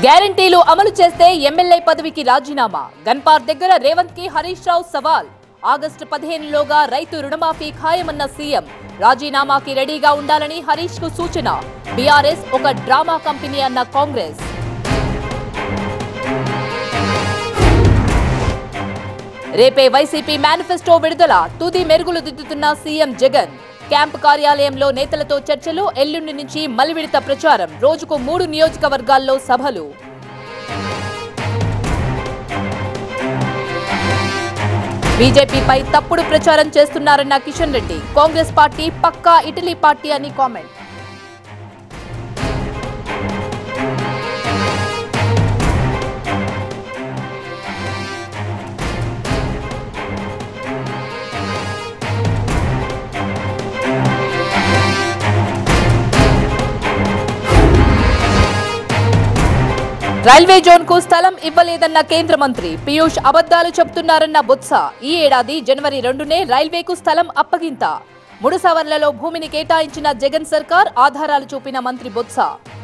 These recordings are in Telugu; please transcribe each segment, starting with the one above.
గ్యారంటీలు అమలు చేస్తే ఎమ్మెల్యే పదవికి రాజీనామా గన్పార్ దగ్గర రేవంత్ కి హరీష్ రావు సవాల్ ఆగస్టు పదిహేనులోగా రైతు రుణమాఫీ ఖాయమన్న సీఎం రాజీనామాకి రెడీగా ఉండాలని హరీష్ కు సూచన బీఆర్ఎస్ ఒక డ్రామా కంపెనీ అన్న కాంగ్రెస్ రేపే వైసీపీ మేనిఫెస్టో విడుదల తుది మెరుగులు దిద్దుతున్న సీఎం జగన్ క్యాంప్ కార్యాలయంలో నేతలతో చర్చలు ఎల్లుండి నుంచి మలివిడత ప్రచారం రోజుకు మూడు నియోజకవర్గాల్లో సభలు బీజేపీపై తప్పుడు ప్రచారం చేస్తున్నారన్న కిషన్ రెడ్డి కాంగ్రెస్ పార్టీ పక్కా ఇటలీ పార్టీ అని కామెంట్ రైల్వే జోన్ కు స్థలం ఇవ్వలేదన్న కేంద్ర మంత్రి పీయూష్ అబద్దాలు చెబుతున్నారన్న బొత్స ఈ ఏడాది జనవరి రెండునే రైల్వేకు స్థలం అప్పగింత మూడు సవర్లలో భూమిని కేటాయించిన జగన్ సర్కార్ ఆధారాలు చూపిన మంత్రి బొత్స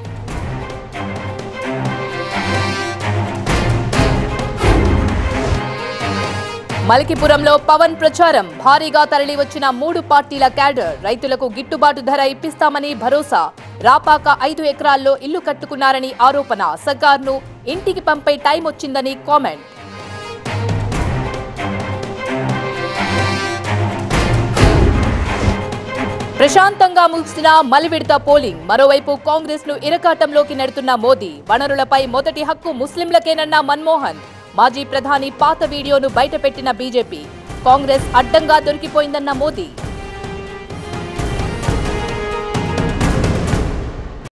మలికిపురంలో పవన్ ప్రచారం భారీగా తరలి వచ్చిన మూడు పార్టీల క్యాడర్ రైతులకు గిట్టుబాటు ధర ఇప్పిస్తామని భరోసా రాపాక ఐదు ఎకరాల్లో ఇల్లు కట్టుకున్నారని ఆరోపణ సర్కార్ను ఇంటికి పంపే టైం వచ్చిందని కామెంట్ ప్రశాంతంగా ముగిసిన మలివిడత పోలింగ్ మరోవైపు కాంగ్రెస్ ను ఇరకాటంలోకి నెడుతున్న మోదీ వనరులపై మొదటి హక్కు ముస్లింలకేనన్న మన్మోహన్ మాజీ ప్రధాని పాత వీడియోను బయటపెట్టిన బీజేపీ కాంగ్రెస్ అడ్డంగా దొరికిపోయిందన్న మోదీ